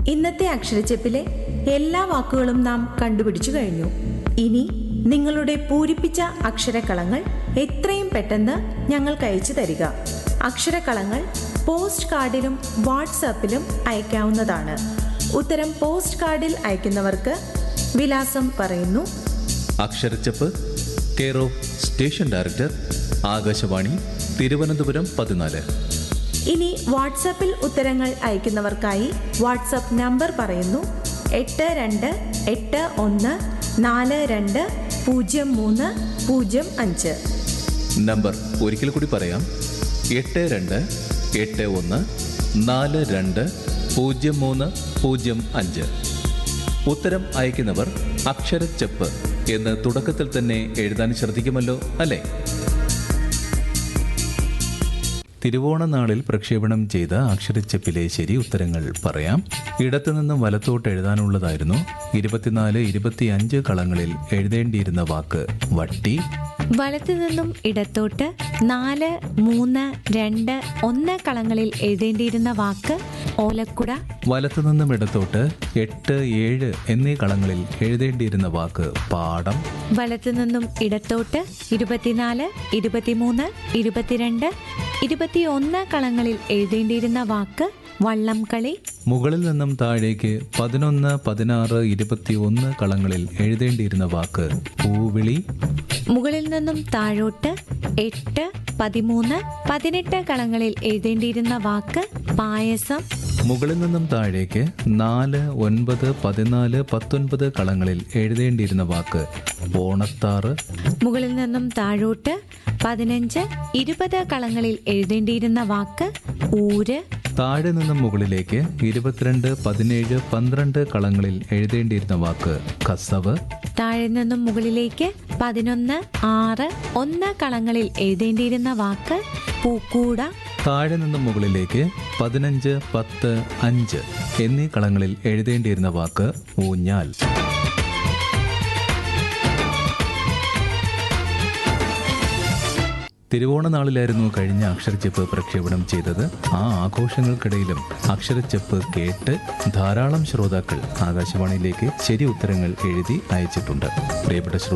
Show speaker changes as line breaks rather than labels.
ഇന്നത്തെ അക്ഷരച്ചെപ്പിലെ എല്ലാ വാക്കുകളും നാം കണ്ടുപിടിച്ചു കഴിഞ്ഞു ഇനി നിങ്ങളുടെ പൂരിപ്പിച്ച അക്ഷരക്കളങ്ങൾ എത്രയും പെട്ടെന്ന് ഞങ്ങൾക്ക് അയച്ചു തരിക അക്ഷരക്കളങ്ങൾ പോസ്റ്റ് കാർഡിലും വാട്സാപ്പിലും അയക്കാവുന്നതാണ് ഉത്തരം പോസ്റ്റ് കാർഡിൽ അയക്കുന്നവർക്ക് വിലാസം പറയുന്നു
അക്ഷരച്ചപ്പ് care of station director Akashvani Thiruvananthapuram പതിനാല്
ഇനി വാട്സാപ്പിൽ ഉത്തരങ്ങൾ അയക്കുന്നവർക്കായി വാട്സാപ്പ് നമ്പർ പറയുന്നു എട്ട് രണ്ട് എട്ട് ഒന്ന് നാല് രണ്ട് പൂജ്യം മൂന്ന് പൂജ്യം അഞ്ച്
നമ്പർ ഒരിക്കൽ കൂടി പറയാം എട്ട് രണ്ട് എട്ട് ഒന്ന് നാല് രണ്ട് പൂജ്യം മൂന്ന് പൂജ്യം അഞ്ച് ഉത്തരം അയക്കുന്നവർ അക്ഷരച്ചപ്പ് എന്ന് തുടക്കത്തിൽ തന്നെ എഴുതാൻ ശ്രദ്ധിക്കുമല്ലോ അല്ലേ തിരുവോണനാളിൽ പ്രക്ഷേപണം ചെയ്ത അക്ഷരച്ചപ്പിലെ ശരി ഉത്തരങ്ങൾ പറയാം ഇടത്തുനിന്നും വലത്തോട്ട് എഴുതാനുള്ളതായിരുന്നു ഇരുപത്തിനാല് ഇരുപത്തിയഞ്ച് കളങ്ങളിൽ എഴുതേണ്ടിയിരുന്ന വാക്ക് വട്ടി
വലത്തു നിന്നും ഇടത്തോട്ട് നാല് മൂന്ന് രണ്ട് ഒന്ന് കളങ്ങളിൽ എഴുതേണ്ടിയിരുന്ന വാക്ക് ഓലക്കുട
വലത്തുനിന്നും ഇടത്തോട്ട് എട്ട് ഏഴ് എന്നീ കളങ്ങളിൽ എഴുതേണ്ടിയിരുന്ന വാക്ക് പാടം
വലത്തു നിന്നും ഇടത്തോട്ട് ഇരുപത്തിനാല് ഇരുപത്തിമൂന്ന് ഇരുപത്തിരണ്ട് ഇരുപത്തിയൊന്ന് കളങ്ങളിൽ എഴുതേണ്ടിയിരുന്ന വാക്ക് വള്ളം കളി
മുകളിൽ നിന്നും താഴേക്ക് പതിനൊന്ന് പതിനാറ് ഇരുപത്തിയൊന്ന് കളങ്ങളിൽ എഴുതേണ്ടിയിരുന്ന വാക്ക് പൂവിളി
മുകളിൽ നിന്നും താഴോട്ട് എട്ട് പതിമൂന്ന് പതിനെട്ട് കളങ്ങളിൽ എഴുതേണ്ടിയിരുന്ന വാക്ക് പായസം
മുകളിൽ നിന്നും താഴേക്ക് നാല് ഒൻപത് പതിനാല് പത്തൊൻപത് കളങ്ങളിൽ എഴുതേണ്ടിയിരുന്ന വാക്ക് ഓണത്താറ്
മുകളിൽ നിന്നും താഴോട്ട് പതിനഞ്ച് ഇരുപത് കളങ്ങളിൽ എഴുതേണ്ടിയിരുന്ന വാക്ക് ഊര്
താഴെ നിന്നും മുകളിലേക്ക് ഇരുപത്തിരണ്ട് പതിനേഴ് പന്ത്രണ്ട് കളങ്ങളിൽ എഴുതേണ്ടിയിരുന്ന വാക്ക് കസവ്
താഴെ നിന്നും മുകളിലേക്ക് പതിനൊന്ന് ആറ് ഒന്ന് കളങ്ങളിൽ എഴുതേണ്ടിയിരുന്ന വാക്ക് പൂക്കൂട
താഴെ നിന്നും മുകളിലേക്ക് പതിനഞ്ച് പത്ത് അഞ്ച് എന്നീ കളങ്ങളിൽ എഴുതേണ്ടിയിരുന്ന വാക്ക് ഊഞ്ഞാൽ തിരുവോണനാളിലായിരുന്നു കഴിഞ്ഞ അക്ഷരച്ചെപ്പ് പ്രക്ഷേപണം ചെയ്തത് ആ ആഘോഷങ്ങൾക്കിടയിലും അക്ഷരച്ചെപ്പ് കേട്ട് ധാരാളം ശ്രോതാക്കൾ ആകാശവാണിയിലേക്ക് ശരി ഉത്തരങ്ങൾ എഴുതി അയച്ചിട്ടുണ്ട് പ്രിയപ്പെട്ട ശ്രോതാക്കൾ